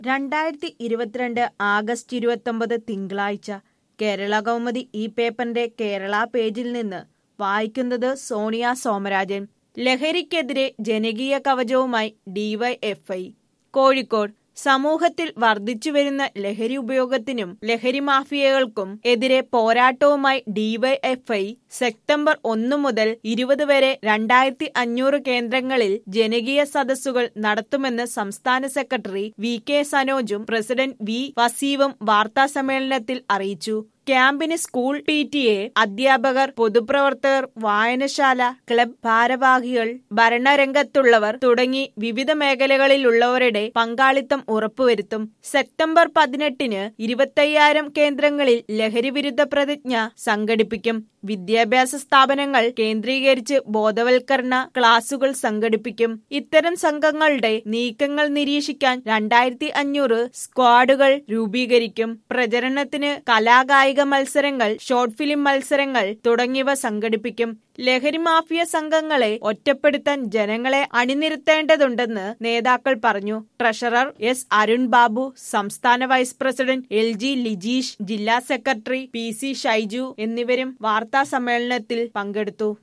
രണ്ടായിരത്തി ഇരുപത്തിരണ്ട് ആഗസ്റ്റ് ഇരുപത്തൊമ്പത് തിങ്കളാഴ്ച കേരള കൗമുദി ഈ പേപ്പറിന്റെ കേരള പേജിൽ നിന്ന് വായിക്കുന്നത് സോണിയ സോമരാജൻ ലഹരിക്കെതിരെ ജനകീയ കവചവുമായി ഡിവൈഎഫ്ഐ കോഴിക്കോട് സമൂഹത്തിൽ വർദ്ധിച്ചുവരുന്ന ലഹരി ഉപയോഗത്തിനും ലഹരി മാഫിയകൾക്കും എതിരെ പോരാട്ടവുമായി ഡിവൈഎഫ്ഐ സെപ്റ്റംബർ ഒന്നു മുതൽ ഇരുപത് വരെ രണ്ടായിരത്തി അഞ്ഞൂറ് കേന്ദ്രങ്ങളിൽ ജനകീയ സദസ്സുകൾ നടത്തുമെന്ന് സംസ്ഥാന സെക്രട്ടറി വി കെ സനോജും പ്രസിഡന്റ് വി വസീവും വാർത്താസമ്മേളനത്തിൽ അറിയിച്ചു ക്യാമ്പിന് സ്കൂൾ പി ടി എ അധ്യാപകർ പൊതുപ്രവർത്തകർ വായനശാല ക്ലബ് ഭാരവാഹികൾ ഭരണരംഗത്തുള്ളവർ തുടങ്ങി വിവിധ മേഖലകളിലുള്ളവരുടെ പങ്കാളിത്തം ഉറപ്പുവരുത്തും സെപ്റ്റംബർ പതിനെട്ടിന് ഇരുപത്തയ്യായിരം കേന്ദ്രങ്ങളിൽ ലഹരിവിരുദ്ധ പ്രതിജ്ഞ സംഘടിപ്പിക്കും വിദ്യാഭ്യാസ സ്ഥാപനങ്ങൾ കേന്ദ്രീകരിച്ച് ബോധവൽക്കരണ ക്ലാസുകൾ സംഘടിപ്പിക്കും ഇത്തരം സംഘങ്ങളുടെ നീക്കങ്ങൾ നിരീക്ഷിക്കാൻ രണ്ടായിരത്തി അഞ്ഞൂറ് സ്ക്വാഡുകൾ രൂപീകരിക്കും പ്രചരണത്തിന് കലാകായിക മത്സരങ്ങൾ ഷോർട്ട് ഫിലിം മത്സരങ്ങൾ തുടങ്ങിയവ സംഘടിപ്പിക്കും ലഹരി മാഫിയ സംഘങ്ങളെ ഒറ്റപ്പെടുത്താൻ ജനങ്ങളെ അണിനിരത്തേണ്ടതുണ്ടെന്ന് നേതാക്കൾ പറഞ്ഞു ട്രഷറർ എസ് അരുൺ ബാബു സംസ്ഥാന vice president L G Lijeesh ജില്ലാ സെക്രട്ടറി പി സി ഷൈജു എന്നിവരും വാർത്താ സമ്മേളനത്തിൽ പങ്കെടുത്തു